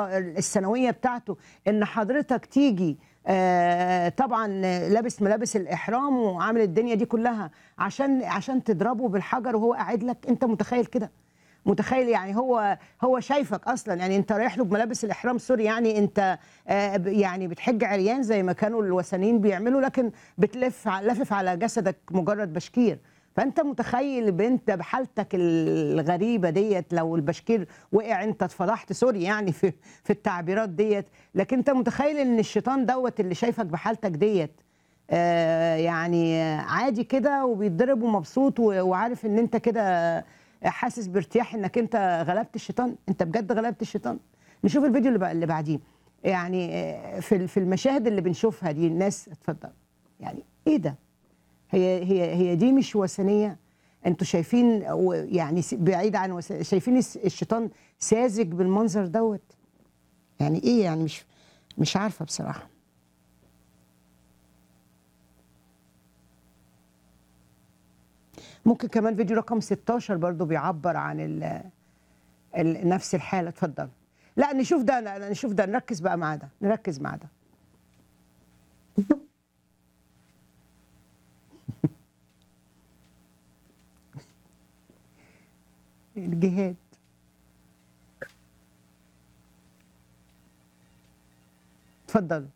الفترة السنوية بتاعته إن حضرتك تيجي آه، طبعا لابس ملابس الإحرام وعامل الدنيا دي كلها عشان عشان تضربه بالحجر وهو قاعد لك أنت متخيل كده متخيل يعني هو هو شايفك اصلا يعني انت رايح له بملابس الاحرام سوري يعني انت آه، ب- يعني بتحج عريان زي ما كانوا الوثنيين بيعملوا لكن بتلف ع- لافف على جسدك مجرد بشكير فانت متخيل بنت بحالتك الغريبه ديت لو البشكير وقع انت اتفضحت سوري يعني في في التعبيرات ديت لكن انت متخيل ان الشيطان دوت اللي شايفك بحالتك ديت آه، يعني آه، عادي كده وبيتضرب ومبسوط و- وعارف ان انت كده حاسس بارتياح انك انت غلبت الشيطان انت بجد غلبت الشيطان نشوف الفيديو اللي بقى اللي بعديه يعني آه، في ال- في المشاهد اللي بنشوفها دي الناس اتفضل يعني ايه ده هي هي هي دي مش وثنيه انتوا شايفين و- يعني س- بعيد عن وث- شايفين الس- الشيطان ساذج بالمنظر دوت يعني ايه يعني مش مش عارفه بصراحه ممكن كمان فيديو رقم 16 برضو بيعبر عن ال ال نفس الحاله اتفضل لا نشوف ده لا نشوف ده نركز بقى مع ده نركز مع ده الجهاد اتفضل